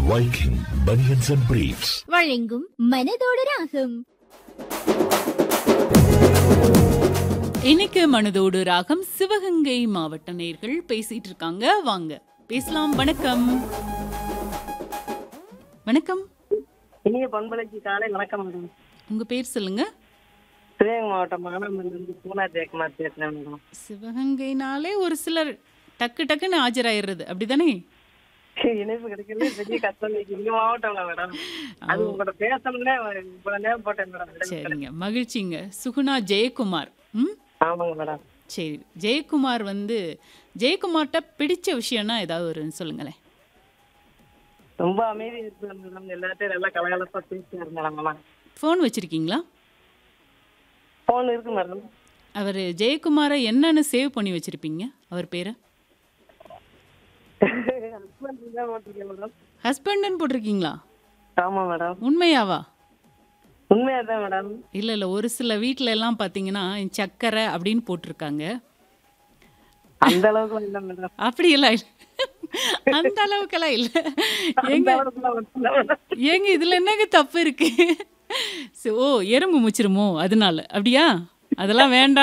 Viking Bunions and Briefs. வழங்கும் மனதோடு ராகம் இன்னைக்கு மனதோடு ராகம் சிவகங்கை மாவட்ட நேர்கள் பேசிட்டு இருக்காங்க வாங்க பேசலாம் வணக்கம் வணக்கம் இனிய பண்பலைக்கு காலை வணக்கம் மேடம் உங்க பேர் சொல்லுங்க சிவகங்கை மாவட்டம் மானாமதுலேருந்து பூனா ஜெயக்குமார் பேசுறேன் மேடம் சிவகங்கைனாலே ஒரு சிலர் டக்கு டக்குன்னு ஆஜராயிடுறது அப்படிதானே இணைப்பு கிடைக்கல பெரிய கஷ்டம் இருக்கு. இந்த மாவட்டம்ல மேடம் அது உங்களோட பேசணும்னே இவ்வளவு நேரம் போட்டேன் மேடம் சரிங்க மகிழ்ச்சிங்க சுகுணா ஜெயக்குமார் ம் ஆமாங்க மேடம் சரி ஜெயக்குமார் வந்து ஜெயக்குமார்ட்ட பிடிச்ச விஷயம்னா ஏதாவது ஒரு சொல்லுங்களேன் ரொம்ப அமைதியா இருப்பேன் மேடம் எல்லாத்தையும் நல்லா கலகலப்பா பேசியாரு மேடம் மேடம் ஃபோன் வச்சிருக்கீங்களா போன் இருக்கு மேடம் அவர் ஜெயக்குமாரை என்னன்னு சேவ் பண்ணி வச்சிருப்பீங்க அவர் பேரை ஹஸ்பண்ட் தான் போட்டிருக்கேன் மேடம் ஹஸ்பண்ட்னு போட்டிருக்கீங்களா ஆமா மேடம் உண்மையாவா உண்மையா தான் மேடம் இல்லை இல்லை ஒரு சில வீட்டில எல்லாம் பார்த்தீங்கன்னா சக்கரை அப்படின்னு போட்டிருக்காங்க அந்த அளவுக்கு இல்லை மேடம் அப்படியெல்லாம் இல்லை அந்த அளவுக்கெல்லாம் இல்லை அந்த ஏங்க அளவுக்குலாம் இல்லை மேடம் ஏங்க இதில் என்னங்க தப்பு இருக்கு சரி, ஓ எறும்பு முச்சிருமோ அதனால அப்படியா அதெல்லாம் வேண்டாம்